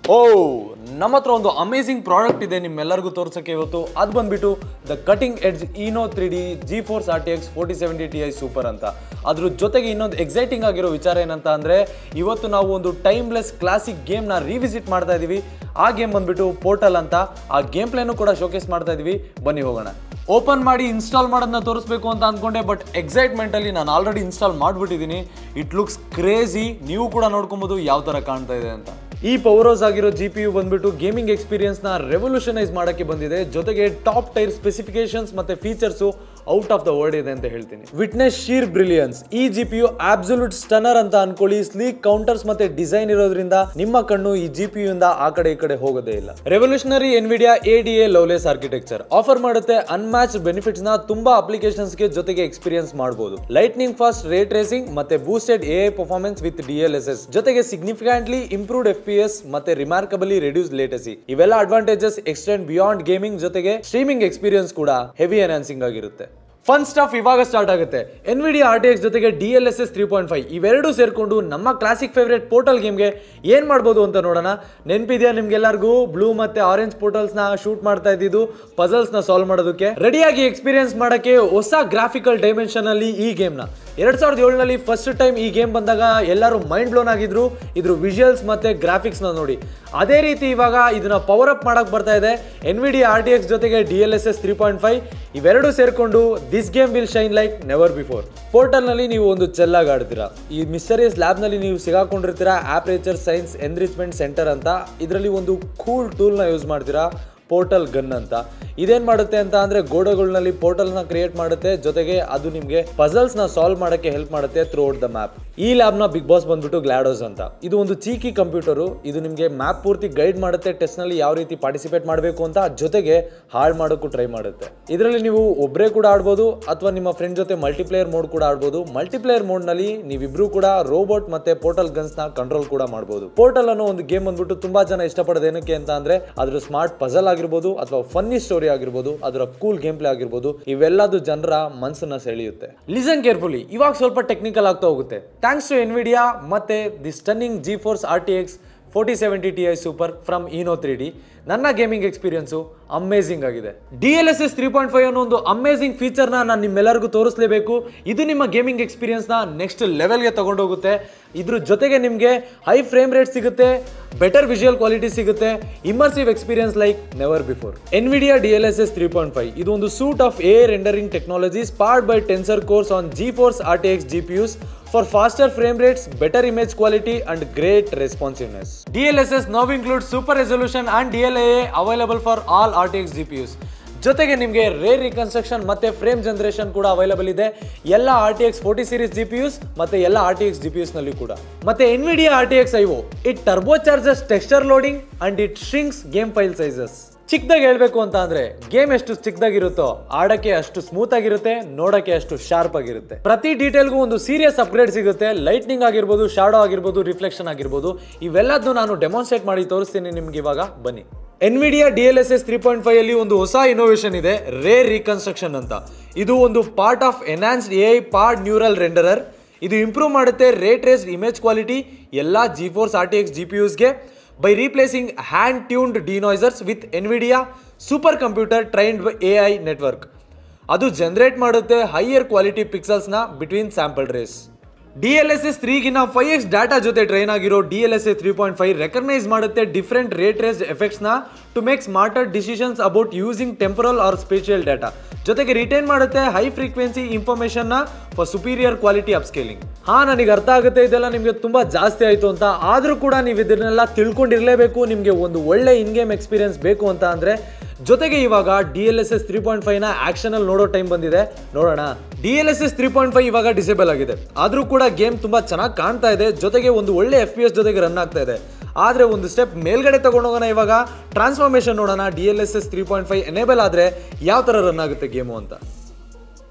ಓ ನಮ್ಮ ಹತ್ರ ಒಂದು ಅಮೇಸಿಂಗ್ ಪ್ರಾಡಕ್ಟ್ ಇದೆ ನಿಮ್ಮೆಲ್ಲರಿಗೂ ತೋರ್ಸಕ್ಕೆ ಇವತ್ತು ಅದು ಬಂದ್ಬಿಟ್ಟು the cutting edge Inno three D G force R T X forty seventy T I super ಅಂತ ಅದ್ರ ಜೊತೆಗೆ ಇನ್ನೊಂದು ಎಕ್ಸೈಟಿಂಗ್ ಆಗಿರೋ ವಿಚಾರ ಏನಂತ ಅಂದರೆ ಇವತ್ತು ನಾವು ಒಂದು ಟೈಮ್ಲೆಸ್ ಕ್ಲಾಸಿಕ್ ಗೇಮ್ನ ರಿವಿಸಿಟ್ ಮಾಡ್ತಾ ಇದ್ದೀವಿ ಆ ಗೇಮ್ ಬಂದ್ಬಿಟ್ಟು ಪೋರ್ಟಲ್ ಅಂತ ಆ ಗೇಮ್ ಪ್ಲೇನು ಕೂಡ ಶೋಕೇಸ್ ಮಾಡ್ತಾ ಇದೀವಿ ಬನ್ನಿ ಹೋಗೋಣ ಓಪನ್ ಮಾಡಿ ಇನ್ಸ್ಟಾಲ್ ಮಾಡೋದನ್ನ ತೋರಿಸ್ಬೇಕು ಅಂತ ಅಂದ್ಕೊಂಡೆ ಬಟ್ ಎಕ್ಸೈಟ್ಮೆಂಟಲ್ಲಿ ನಾನು ಆಲ್ರೆಡಿ ಇನ್ಸ್ಟಾಲ್ ಮಾಡಿಬಿಟ್ಟಿದ್ದೀನಿ ಇಟ್ ಲುಕ್ಸ್ ಕ್ರೇಜಿ ನೀವು ಕೂಡ ನೋಡ್ಕೊಬೋದು ಯಾವ ಥರ ಕಾಣ್ತಾ ಇದೆ ಅಂತ ಈ ಪವರೋಸ್ ಆಗಿರೋ ಜಿ ಪಿ ಯು ಬಂದ್ಬಿಟ್ಟು ಗೇಮಿಂಗ್ ಎಕ್ಸ್ಪೀರಿಯನ್ಸ್ನ ರೆವಲ್ಯೂಷನೈಸ್ ಮಾಡೋಕ್ಕೆ ಬಂದಿದೆ ಜೊತೆಗೆ ಟಾಪ್ ಟೈರ್ ಸ್ಪೆಸಿಫಿಕೇಶನ್ಸ್ ಮತ್ತು features out of the world ಇದೆ ಅಂತ ಹೇಳ್ತೀನಿ ವಿಟ್ನೆಸ್ ಶೀರ್ ಬ್ರಿಲಿಯನ್ಸ್ ಈ G P U absolute stunner ಅಂತ ಅನ್ಕೊಳ್ಳಿ ಸ್ಲೀಕ್ ಕೌಂಟರ್ಸ್ ಮತ್ತೆ ಡಿಸೈನ್ ಇರೋದ್ರಿಂದ ನಿಮ್ಮ ಕಣ್ಣು ಈ ಜಿ ಪಿ ಯು ಇಂದ ಆ ಕಡೆ ಈ ಕಡೆ ಹೋಗೋದೇ ಇಲ್ಲ revolutionary Nvidia A D A Lovelace architecture offer ಮಾಡುತ್ತೆ ಅನ್ಮ್ಯಾಚ್ ಬೆನಿಫಿಟ್ಸ್ ನ ತುಂಬಾ ಅಪ್ಲಿಕೇಶನ್ಸ್ ಗೆ ಜೊತೆಗೆ ಎಕ್ಸ್ಪೀರಿಯನ್ಸ್ ಮಾಡಬಹುದು ಲೈಟ್ನಿಂಗ್ ಫಾಸ್ಟ್ ರೇ ಟ್ರೇಸಿಂಗ್ ಮತ್ತೆ boosted A performance with D L S S ಜೊತೆಗೆ significantly improved F P S ಮತ್ತೆ ರಿಮಾರ್ಕಬಲಿ ರೆಡ್ಯೂಸ್ ಲೇಟಸಿ ಇವೆಲ್ಲ ಅಡ್ವಾಂಟೇಜಸ್ ಎಕ್ಸ್ಟೆಂಡ್ ಬಿಯಾಂಡ್ ಗೇಮಿಂಗ್ ಜೊತೆಗೆ ಸ್ಟ್ರೀಮಿಂಗ್ ಎಕ್ಸ್ಪೀರಿಯನ್ಸ್ ಕೂಡ ಹೆವಿ ಎನ್ಹಾನ್ಸಿಂಗ್ ಆಗಿರುತ್ತೆ ಫನ್ ಸ್ಟಫ್ ಇವಾಗ start ಆಗುತ್ತೆ Nvidia R T X ಜೊತೆಗೆ D L S S three point five ಇವೆರಡೂ ಸೇರ್ಕೊಂಡು ನಮ್ಮ ಕ್ಲಾಸಿಕ್ ಫೇವ್ರೇಟ್ ಪೋರ್ಟಲ್ ಗೇಮ್ಗೆ ಏನು ಮಾಡ್ಬೋದು ಅಂತ ನೋಡೋಣ ನೆನಪಿದೆಯಾ ನಿಮ್ಗೆಲ್ಲರಿಗೂ ಬ್ಲೂ ಮತ್ತೆ ಆರೆಂಜ್ ಪೋರ್ಟಲ್ಸ್ನ ಶೂಟ್ ಮಾಡ್ತಾ ಇದ್ದಿದ್ದು ಪಜಲ್ಸ್ನ ಸಾಲ್ವ್ ಮಾಡೋದಕ್ಕೆ ರೆಡಿಯಾಗಿ ಎಕ್ಸ್ಪೀರಿಯನ್ಸ್ ಮಾಡೋಕ್ಕೆ ಹೊಸ ಗ್ರಾಫಿಕಲ್ ಡೈಮೆನ್ಷನ್ ಅಲ್ಲಿ ಈ ಗೇಮ್ನ ಎರಡ್ ಸಾವಿರದ ಏಳರಲ್ಲಿ ಫಸ್ಟ್ ಟೈಮ್ ಈ ಗೇಮ್ ಬಂದಾಗ ಎಲ್ಲರೂ ಮೈಂಡ್ ಬ್ಲೋನ್ ಆಗಿದ್ರು ಇದ್ರ ವಿಜುವಲ್ಸ್ ಮತ್ತೆ ಗ್ರಾಫಿಕ್ಸ್ನ ನೋಡಿ ಅದೇ ರೀತಿ ಇವಾಗ ಇದನ್ನ ಪವರ್ ಅಪ್ ಮಾಡಕ್ ಬರ್ತಾ ಇದೆ N V D R T X ಜೊತೆಗೆ D L S S three point five ಇವೆರಡು ಸೇರ್ಕೊಂಡು this game will shine like never before ಪೋರ್ಟಲ್ನಲ್ಲಿ ನೀವು ಒಂದು ಚೆಲ್ಲಾಗಿ ಆಡ್ತೀರಾ ಈ ಮಿಸ್ಟರಿಯಸ್ ಲ್ಯಾಬ್ನಲ್ಲಿ ನೀವು ಸಿಗಾಕೊಂಡಿರ್ತೀರಾ ಆಪರೇಚರ್ ಸೈನ್ಸ್ ಎನ್ರಿಚ್ಮೆಂಟ್ ಸೆಂಟರ್ ಅಂತ ಇದರಲ್ಲಿ ಒಂದು ಕೂಲ್ ಟೂಲ್ನ ಯೂಸ್ ಮಾಡ್ತೀರಾ ಪೋರ್ಟಲ್ ಗನ್ ಅಂತ ಇದೇನ್ ಮಾಡುತ್ತೆ ಅಂತ ಅಂದ್ರೆ ಗೋಡೆಗಳಲ್ಲಿ ಪೋರ್ಟಲ್ನ ಕ್ರಿಯೇಟ್ ಮಾಡುತ್ತೆ ಜೊತೆಗೆ ಅದು ನಿಮಗೆ ಪಜಲ್ಸ್ನ ಸಾಲ್ವ್ ಮಾಡೋಕ್ಕೆ ಹೆಲ್ಪ್ ಮಾಡುತ್ತೆ ಥ್ರೂ ಔಟ್ ದ ಮ್ಯಾಪ್ ಈ ಲ್ಯಾಬ್ನ ಬಿಗ್ ಬಾಸ್ ಬಂದ್ಬಿಟ್ಟು ಗ್ಲಾಡೋಸ್ ಅಂತ ಇದು ಒಂದು ಚೀಕಿ ಕಂಪ್ಯೂಟರು ಇದು ನಿಮಗೆ ಮ್ಯಾಪ್ ಪೂರ್ತಿ ಗೈಡ್ ಮಾಡುತ್ತೆ ಟೆಸ್ಟ್ನಲ್ಲಿ ಯಾವ ರೀತಿ ಪಾರ್ಟಿಸಿಪೇಟ್ ಮಾಡಬೇಕು ಅಂತ ಜೊತೆಗೆ ಹಾಳು ಮಾಡೋಕ್ಕೂ ಟ್ರೈ ಮಾಡುತ್ತೆ ಇದರಲ್ಲಿ ನೀವು ಒಬ್ಬರೇ ಕೂಡ ಆಡ್ಬೋದು ಅಥವಾ ನಿಮ್ಮ ಫ್ರೆಂಡ್ ಜೊತೆ ಮಲ್ಟಿಪ್ಲೇಯರ್ ಮೋಡ್ ಕೂಡ ಆಡ್ಬೋದು ಮಲ್ಟಿಪ್ಲೇಯರ್ ಮೋಡ್ನಲ್ಲಿ ನೀವಿಬ್ರು ಕೂಡ ರೋಬೋಟ್ ಮತ್ತೆ ಪೋರ್ಟಲ್ ಗನ್ಸ್ನ ಕಂಟ್ರೋಲ್ ಕೂಡ ಮಾಡ್ಬೋದು ಪೋರ್ಟಲ್ ಅನ್ನೋ ಒಂದು ಗೇಮ್ ಬಂದ್ಬಿಟ್ಟು ತುಂಬಾ ಜನ ಇಷ್ಟಪಡೋದು ಏನಕ್ಕೆ ಅಂತ ಅಂದ್ರೆ ಅದ್ರ ಸ್ಮಾರ್ಟ್ ಪಜಲ್ ಆಗಿರ್ಬೋದು ಅಥವಾ ಫನ್ನಿ ಸ್ಟೋರಿ ಆಗಿರ್ಬೋದು ಅದರ ಕೂಲ್ ಗೇಮ್ ಪ್ಲೇ ಆಗಿರ್ಬೋದು ಇವೆಲ್ಲದು ಜನರ ಮನಸ್ಸನ್ನ ಸೆಳೆಯುತ್ತೆ ಲಿಸನ್ ಕೇರ್ಫುಲಿ ಇವಾಗ ಸ್ವಲ್ಪ ಟೆಕ್ನಿಕಲ್ ಆಗ್ತಾ ಹೋಗುತ್ತೆ ಥ್ಯಾಂಕ್ಸ್ ಟು ಎನ್ವಿಡಿಯಾ ಮತ್ತೆ the stunning G force R T X forty seventy T I super from ಇನೋ three Inno3D ನನ್ನ ಗೇಮಿಂಗ್ ಎಕ್ಸ್ಪೀರಿಯನ್ಸು ಅಮೇಸಿಂಗ್ ಆಗಿದೆ D L S S three point five ಅನ್ನೋ ಒಂದು amazing ಫೀಚರ್ನ ನಾನು ನಿಮ್ಮೆಲ್ಲರಿಗೂ ತೋರಿಸಲೇಬೇಕು ಇದು ನಿಮ್ಮ ಗೇಮಿಂಗ್ ಎಕ್ಸ್ಪೀರಿಯನ್ಸ್ನ ನೆಕ್ಸ್ಟ್ ಲೆವೆಲ್ಗೆ ತಗೊಂಡೋಗುತ್ತೆ ಇದ್ರ ಜೊತೆಗೆ ನಿಮಗೆ ಹೈ ಫ್ರೇಮ್ ರೇಟ್ ಸಿಗುತ್ತೆ ಬೆಟರ್ ವಿಜುವಲ್ ಕ್ವಾಲಿಟಿ ಸಿಗುತ್ತೆ immersive experience like never before NVIDIA D L S S three point five ಇದು ಒಂದು suite of a rendering technologies powered by tensor cores on G force R T X G P Us for faster frame rates, better image quality, and great responsiveness. DLSS now includes super resolution and DLAA available for all RTX GPUs. ಜೊತೆಗೆ ನಿಮಗೆ ray reconstruction ಮತ್ತೆ frame generation ಕೂಡ available ಇದೆ ಎಲ್ಲ R T X forty series G P Us ಮತ್ತೆ ಎಲ್ಲ R T X G P Us ನಲ್ಲಿ ಕೂಡ ಮತ್ತೆ NVIDIA R T X IO it turbocharges texture loading and it shrinks game file sizes ಚಿಕ್ಕದಾಗಿ ಹೇಳ್ಬೇಕು ಅಂತ ಅಂದ್ರೆ ಗೇಮ್ ಎಷ್ಟು ಚಿಕ್ಕದಾಗಿರುತ್ತೋ ಆಡಕ್ಕೆ ಅಷ್ಟು ಸ್ಮೂತ್ ಆಗಿರುತ್ತೆ ನೋಡಕ್ಕೆ ಅಷ್ಟು ಶಾರ್ಪ್ ಆಗಿರುತ್ತೆ ಪ್ರತಿ ಡೀಟೇಲ್ಗೂ ಒಂದು ಸೀರಿಯಸ್ ಅಪ್ಗ್ರೇಡ್ ಸಿಗುತ್ತೆ ಲೈಟ್ನಿಂಗ್ ಆಗಿರ್ಬೋದು ಶಾಡೋ ಆಗಿರ್ಬೋದು ರಿಫ್ಲೆಕ್ಷನ್ ಆಗಿರ್ಬೋದು ಇವೆಲ್ಲದನ್ನು ನಾನು ಡೆಮಾನ್ಸ್ಟ್ರೇಟ್ ಮಾಡಿ ತೋರಿಸ್ತೀನಿ ನಿಮ್ಗೆ ಇವಾಗ ಬನ್ನಿ NVIDIA D L S S three point five ಅಲ್ಲಿ ಒಂದು ಹೊಸ ಇನೋವೇಷನ್ ಇದೆ ರೇರ್ ರೀಕನ್ಸ್ಟ್ರಕ್ಷನ್ ಅಂತ ಇದು ಒಂದು part of enhanced A I powered neural renderer ಇದು ಇಂಪ್ರೂವ್ ಮಾಡುತ್ತೆ ರೇಟ್ ರೇಸ್ಡ್ ಇಮೇಜ್ ಕ್ವಾಲಿಟಿ ಎಲ್ಲ G force R T X G P ಯೂಸ್ಗೆ by replacing hand tuned denoisers with NVIDIA supercomputer trained A I network ಅದು generate ಮಾಡುತ್ತೆ higher quality ಪಿಕ್ಸಲ್ಸ್ನ between sample rays D L S S ತ್ರೀಗಿನ five X data ಜೊತೆ train ಆಗಿರೋ D L S S three point five recognise ಮಾಡುತ್ತೆ different ray traced ಎಫೆಕ್ಟ್ಸ್ನ to make smarter decisions about using temporal or spatial data ಜೊತೆಗೆ retain ಮಾಡುತ್ತೆ high frequency ಇನ್ಫಾರ್ಮೇಷನ್ನ for superior quality upscaling ಹಾ ನನಗೆ ಅರ್ಥ ಆಗುತ್ತೆ ಇದೆಲ್ಲ ನಿಮಗೆ ತುಂಬಾ ಜಾಸ್ತಿ ಆಯಿತು ಅಂತ ಆದರೂ ಕೂಡ ನೀವು ಇದನ್ನೆಲ್ಲ ತಿಳ್ಕೊಂಡಿರಲೇಬೇಕು ನಿಮಗೆ ಒಂದು ಒಳ್ಳೆ ಇನ್ ಗೇಮ್ ಎಕ್ಸ್ಪೀರಿಯನ್ಸ್ ಬೇಕು ಅಂತ ಅಂದರೆ ಜೊತೆಗೆ ಇವಾಗ D L S S three point ಫೈವ್ನ ಆ್ಯಕ್ಷನಲ್ಲಿ ನೋಡೋ ಟೈಮ್ ಬಂದಿದೆ ನೋಡೋಣ D L S S three point five ಇವಾಗ ಡಿಸೇಬಲ್ ಆಗಿದೆ ಆದರೂ ಕೂಡ ಗೇಮ್ ತುಂಬ ಚೆನ್ನಾಗಿ ಕಾಣ್ತಾ ಇದೆ ಜೊತೆಗೆ ಒಂದು ಒಳ್ಳೆ ಎಫ್ ಪಿ ಎಸ್ ಜೊತೆಗೆ ರನ್ ಆಗ್ತಾ ಇದೆ ಆದರೆ ಒಂದು ಸ್ಟೆಪ್ ಮೇಲ್ಗಡೆ ತಗೊಂಡೋಗೋಣ ಇವಾಗ ಟ್ರಾನ್ಸ್ಫಾರ್ಮೇಷನ್ ನೋಡೋಣ D L S S three point five enable ಆದರೆ ಯಾವ ಥರ ರನ್ ಆಗುತ್ತೆ ಗೇಮು ಅಂತ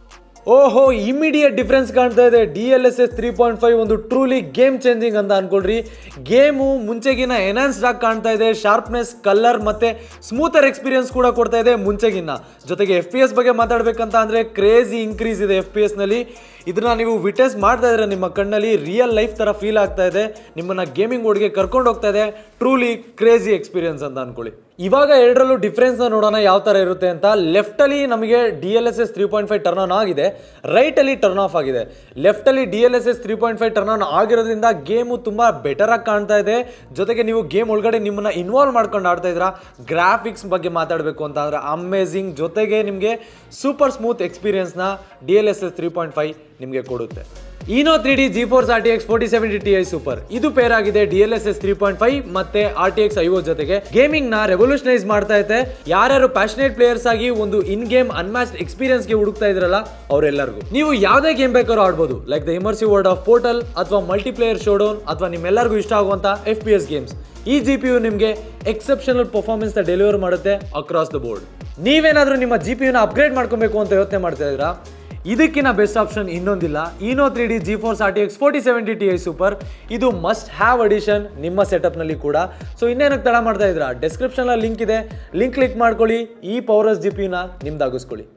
ಓಹೋ ಇಮಿಡಿಯೇಟ್ ಡಿಫ್ರೆನ್ಸ್ ಕಾಣ್ತಾ ಇದೆ D L S S three point five ಒಂದು ಟ್ರೂಲಿ ಗೇಮ್ ಚೇಂಜಿಂಗ್ ಅಂತ ಅನ್ಕೊಳ್ರಿ ಗೇಮು ಮುಂಚೆಗಿನ ಎನ್ಹಾನ್ಸ್ಡ್ ಆಗಿ ಕಾಣ್ತಾ ಇದೆ ಶಾರ್ಪ್ನೆಸ್ ಕಲರ್ ಮತ್ತೆ ಸ್ಮೂತರ್ ಎಕ್ಸ್ಪೀರಿಯನ್ಸ್ ಕೂಡ ಕೊಡ್ತಾ ಇದೆ ಮುಂಚೆಗಿನ್ನ ಜೊತೆಗೆ ಎಫ್ ಪಿ ಎಸ್ ಬಗ್ಗೆ ಮಾತಾಡಬೇಕಂತ ಅಂದ್ರೆ ಕ್ರೇಜಿ ಇನ್ಕ್ರೀಸ್ ಇದೆ ಎಫ್ ಪಿ ಎಸ್ ನಲ್ಲಿ ಇದನ್ನ ನೀವು ವಿಟೆಸ್ ಮಾಡ್ತಾ ಇದ್ರೆ ನಿಮ್ಮ ಕಣ್ಣಲ್ಲಿ ರಿಯಲ್ ಲೈಫ್ ತರ ಫೀಲ್ ಆಗ್ತಾ ಇದೆ ನಿಮ್ಮನ್ನ ಗೇಮಿಂಗ್ ಓಡ್ಗೆ ಕರ್ಕೊಂಡು ಹೋಗ್ತಾ ಇದೆ ಟ್ರೂಲಿ ಕ್ರೇಜಿ ಎಕ್ಸ್ಪೀರಿಯನ್ಸ್ ಅಂತ ಅನ್ಕೊಳ್ಳಿ ಇವಾಗ ಎರಡರಲ್ಲೂ ಡಿಫ್ರೆನ್ಸ್ ನೋಡೋಣ ಯಾವ ತರ ಇರುತ್ತೆ ಅಂತ ಲೆಫ್ಟ್ ಅಲ್ಲಿ ನಮಗೆ D L S S three point five turn on ಆಗಿದೆ ರೈಟ್ ಅಲ್ಲಿ ಟರ್ನ್ ಆಫ್ ಆಗಿದೆ ಲೆಫ್ಟ್ ಅಲ್ಲಿ D L S S three point five turn on ಆಗಿರೋದ್ರಿಂದ ಗೇಮು ತುಂಬಾ ಬೆಟರ್ ಆಗಿ ಕಾಣ್ತಾ ಇದೆ ಜೊತೆಗೆ ನೀವು ಗೇಮ್ ಒಳಗಡೆ ನಿಮ್ಮನ್ನ ಇನ್ವಾಲ್ವ್ ಮಾಡ್ಕೊಂಡು ಆಡ್ತಾ ಇದ್ರ ಗ್ರಾಫಿಕ್ಸ್ ಬಗ್ಗೆ ಮಾತಾಡಬೇಕು ಅಂತ ಅಂದ್ರೆ ಅಮೇಝಿಂಗ್ ಜೊತೆಗೆ ನಿಮಗೆ ಸೂಪರ್ ಸ್ಮೂತ್ ಎಕ್ಸ್ಪೀರಿಯನ್ಸ್ನ D L S S three point five ನಿಮಗೆ ಕೊಡುತ್ತೆ ಇನೋ three D G force R T X forty seventy T I super ಇದು ಪೇರ್ ಆಗಿದೆ D L S S three point five ಮತ್ತೆ ಆರ್ ಟಿ ಎಕ್ಸ್ ಐವೋ ಜೊತೆಗೆ gaming ನ revolutionise ಮಾಡ್ತಾ ಇದೆ ಯಾರ್ಯಾರು ಪ್ಯಾಷನೇಟ್ ಪ್ಲೇಯರ್ಸ್ ಆಗಿ ಒಂದು ಇನ್ ಗೇಮ್ ಅನ್ಮ್ಯಾಚ್ಡ್ ಎಕ್ಸ್ಪೀರಿಯನ್ಸ್ ಗೆ ಹುಡುಕ್ತಾ ಇದ್ರಲ್ಲ ಅವರೆಲ್ಲರಿಗೂ ನೀವು ಯಾವುದೇ ಗೇಮ್ ಬೇಕಾದ್ರೂ ಆಡ್ಬೋದು like the immersive world of Portal ಅಥವಾ ಮಲ್ಟಿಪ್ಲೇಯರ್ ಶೋಡೌನ್ ಅಥವಾ ನಿಮ್ಮೆಲ್ಲರಿಗೂ ಇಷ್ಟ ಆಗುವಂತ ಎಫ್ ಪಿ ಎಸ್ ಗೇಮ್ಸ್ ಈ ಜಿ ಪಿ ಯು ನಿಮಗೆ ಎಕ್ಸೆಪ್ಷನಲ್ ಪರ್ಫಾರ್ಮೆನ್ಸ್ ಡೆಲಿವರ್ ಮಾಡುತ್ತೆ ಅಕ್ರಾಸ್ ದ ಬೋರ್ಡ್ ನೀವೇನಾದ್ರೂ ನಿಮ್ಮ ಜಿ ಪಿ ಯುನ ಅಪ್ಗ್ರೇಡ್ ಮಾಡ್ಕೊಬೇಕು ಅಂತ ಯೋಚನೆ ಮಾಡ್ತಾ ಇದ್ದೀರಾ ಇದಕ್ಕಿಂತ ಬೆಸ್ಟ್ ಆಪ್ಷನ್ ಇನ್ನೊಂದಿಲ್ಲ ಇನೋ three D G force R T X forty seventy T I super ಇದು ಮಸ್ಟ್ ಹ್ಯಾವ್ ಅಡಿಷನ್ ನಿಮ್ಮ ಸೆಟಪ್ನಲ್ಲಿ ಕೂಡ ಸೊ ಇನ್ನೇನಕ್ಕೆ ತಡ ಮಾಡ್ತಾ ಇದ್ದೀರಾ ಡಿಸ್ಕ್ರಿಪ್ಷನಲ್ಲಿ ಲಿಂಕ್ ಇದೆ ಲಿಂಕ್ ಕ್ಲಿಕ್ ಮಾಡ್ಕೊಳ್ಳಿ ಈ ಪವರಸ್ ಜಿ ಪಿನ ನಿಮ್ದಾಗಿಸ್ಕೊಳ್ಳಿ